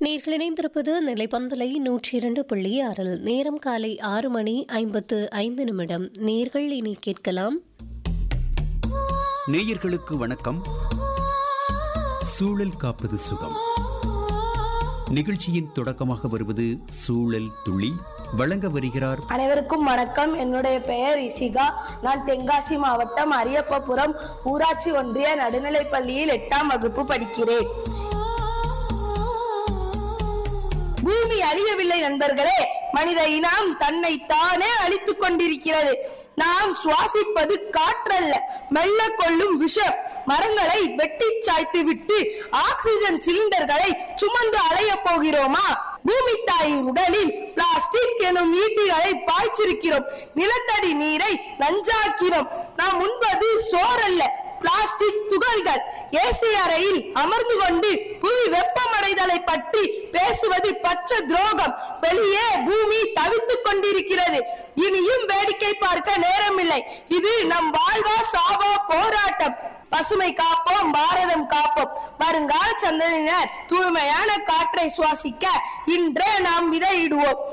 நேர்கள் இணைந்திருப்பது நிலைப்பந்தலை நூற்றி இரண்டு புள்ளி ஆறில் நேரம் காலை ஆறு மணி ஐம்பத்து ஐந்து நிமிடம் நேர்கள் இனி கேட்கலாம் நேயர்களுக்கு வணக்கம் சூழல் காப்பது சுகம் நிகழ்ச்சியின் தொடக்கமாக வருவது சூழல் துளி வழங்க வருகிறார் அனைவருக்கும் வணக்கம் என்னுடைய பெயர் இசிகா நான் தென்காசி மாவட்டம் அரியப்பபுரம் ஊராட்சி ஒன்றிய நடுநிலைப் பள்ளியில் எட்டாம் வகுப்பு படிக்கிறேன் பூமி அழியவில்லை நண்பர்களே மனித இனம் தன்னை தானே அழித்துக் கொண்டிருக்கிறது நாம் சுவாசிப்பது காற்றல்ல மெல்ல கொள்ளும் விஷம் மரங்களை வெட்டி சாய்த்து விட்டு ஆக்சிஜன் சிலிண்டர்களை சுமந்து அலைய போகிறோமா பூமி தாயின் உடலில் பிளாஸ்டிக் எனும் ஈட்டிகளை பாய்ச்சிருக்கிறோம் நிலத்தடி நீரை நஞ்சாக்கிறோம் நாம் உண்பது சோறல்ல பிளாஸ்டிக் துகள்கள் ஏசி அறையில் அமர்ந்து கொண்டு புவி வெப்பமடைதலை பற்றி பேசுவது பச்சை துரோகம் வெளியே பூமி தவித்துக் கொண்டிருக்கிறது இனியும் வேடிக்கை பார்க்க நேரமில்லை இது நம் வாழ்வா சாவா போராட்டம் பசுமை காப்போம் பாரதம் காப்போம் வருங்கால சந்ததியினர் தூய்மையான காற்றை சுவாசிக்க இன்றே நாம் விதையிடுவோம்